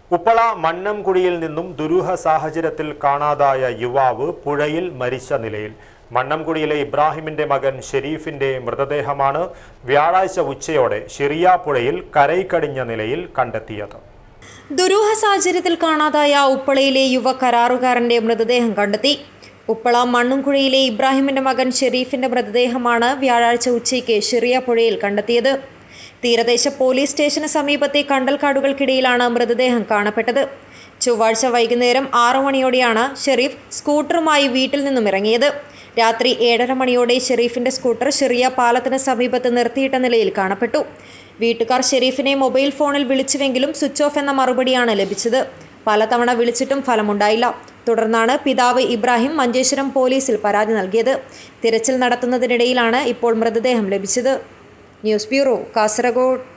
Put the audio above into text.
ഉപ്പള മണ്ണംകുഴിയിൽ നിന്നും ദുരൂഹ സാഹചര്യത്തിൽ കാണാതായ യുവാവ് പുഴയിൽ മരിച്ച നിലയിൽ മണ്ണംകുഴിയിലെ ഇബ്രാഹിമിന്റെ മകൻ ഷെരീഫിന്റെ മൃതദേഹമാണ് വ്യാഴാഴ്ച ഉച്ചയോടെ ഷിറിയ പുഴയിൽ കരയ്ക്കടിഞ്ഞ നിലയിൽ കണ്ടെത്തിയത് ദുരൂഹ സാഹചര്യത്തിൽ കാണാതായ ഉപ്പളയിലെ യുവ കരാറുകാരന്റെ മൃതദേഹം കണ്ടെത്തി ഉപ്പള മണ്ണുംകുഴിയിലെ ഇബ്രാഹിമിന്റെ മകൻ ഷെരീഫിന്റെ മൃതദേഹമാണ് വ്യാഴാഴ്ച ഉച്ചയ്ക്ക് ഷിറിയ പുഴയിൽ കണ്ടെത്തിയത് തീരദേശ പോലീസ് സ്റ്റേഷന് സമീപത്തെ കണ്ടൽക്കാടുകൾക്കിടയിലാണ് മൃതദേഹം കാണപ്പെട്ടത് ചൊവ്വാഴ്ച വൈകുന്നേരം ആറു മണിയോടെയാണ് ഷെരീഫ് സ്കൂട്ടറുമായി വീട്ടിൽ നിന്നും ഇറങ്ങിയത് രാത്രി ഏഴര മണിയോടെ ഷെരീഫിന്റെ സ്കൂട്ടർ ഷിറിയ പാലത്തിന് സമീപത്ത് നിർത്തിയിട്ട നിലയിൽ കാണപ്പെട്ടു വീട്ടുകാർ ഷെരീഫിനെ മൊബൈൽ ഫോണിൽ വിളിച്ചുവെങ്കിലും സ്വിച്ച് ഓഫ് എന്ന മറുപടിയാണ് ലഭിച്ചത് പലതവണ വിളിച്ചിട്ടും ഫലമുണ്ടായില്ല തുടർന്നാണ് പിതാവ് ഇബ്രാഹിം മഞ്ചേശ്വരം പോലീസിൽ പരാതി നൽകിയത് തിരച്ചിൽ നടത്തുന്നതിനിടയിലാണ് ഇപ്പോൾ മൃതദേഹം ലഭിച്ചത് ന്യൂസ് ബ്യൂറോ കാസർഗോഡ്